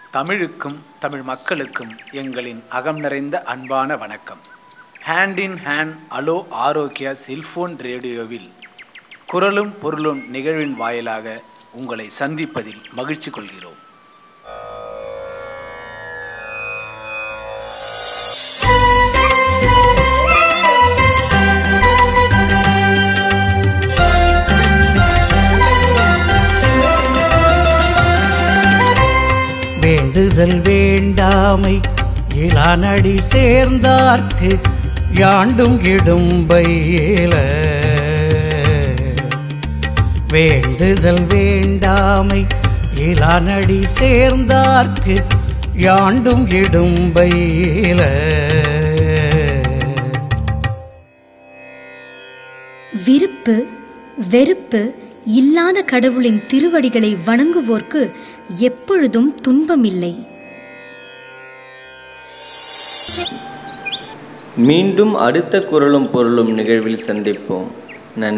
தமிழுக்கும் தமிழ் மக்களுக்கும் எங்களின் அகம் நிறைந்த அன்பான வணக்கம் hand in hand hello Arokya cellphone ரேடியோவில் குரலும் பொருளும் நிகழ்வின் வாயிலாக உங்களை சந்திப்பதில் மகிழ்ச்சி கொள்கிறோம் வேண்டுதல் வேண்டாமை இலானடி சேர்ந்தார்க்கு யாண்டும் இடும்பையில வேண்டுதல் வேண்டாமை இலானடி சேர்ந்தார்க்கு யாண்டும் இடும்பையில விருப்பு வெறுப்பு இல்லாத கடவுளின் திருவடிகளை வணங்குவோர்க்கு எப்பொழுதும் துன்பமில்லை மீண்டும் அடுத்த குரலும் பொருளும் நிகழ்வில் சந்திப்போம்